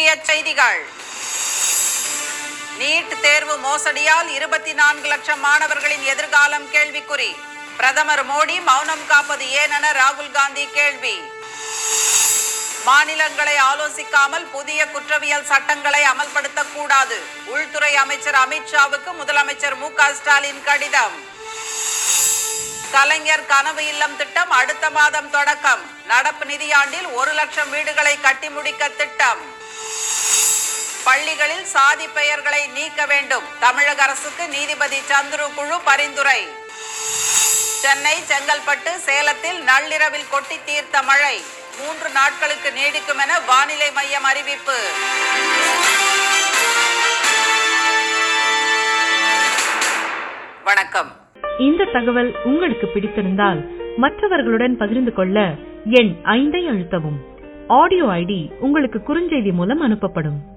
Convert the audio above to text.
முக்கிய செய்திகள் நீட் தேர்வு மோசடியால் இருபத்தி நான்கு லட்சம் மாணவர்களின் எதிர்காலம் கேள்விக்குறி பிரதமர் மோடி மௌனம் காப்பது ஏனென ராகுல் காந்தி கேள்வி மாநிலங்களை ஆலோசிக்காமல் புதிய குற்றவியல் சட்டங்களை அமல்படுத்தக்கூடாது உள்துறை அமைச்சர் அமித்ஷாவுக்கு முதலமைச்சர் மு க ஸ்டாலின் கடிதம் கலைஞர் கனவு இல்லம் திட்டம் அடுத்த மாதம் தொடக்கம் நடப்பு நிதியாண்டில் ஒரு லட்சம் வீடுகளை கட்டி முடிக்க திட்டம் பள்ளிகளில் சாதி பெயர்களை நீக்க வேண்டும் தமிழக அரசுக்கு நீதிபதி சந்துரு குழு பரிந்துரை சென்னை செங்கல்பட்டு சேலத்தில் நள்ளிரவில் கொட்டி தீர்த்த மழை மூன்று நாட்களுக்கு நீடிக்கும் என வானிலை மையம் அறிவிப்பு வணக்கம் இந்த தகவல் உங்களுக்கு பிடித்திருந்தால் மற்றவர்களுடன் பகிர்ந்து கொள்ள எண் ஐந்தை அழுத்தவும் ஆடியோ ஐடி உங்களுக்கு குறுஞ்செய்தி மூலம் அனுப்பப்படும்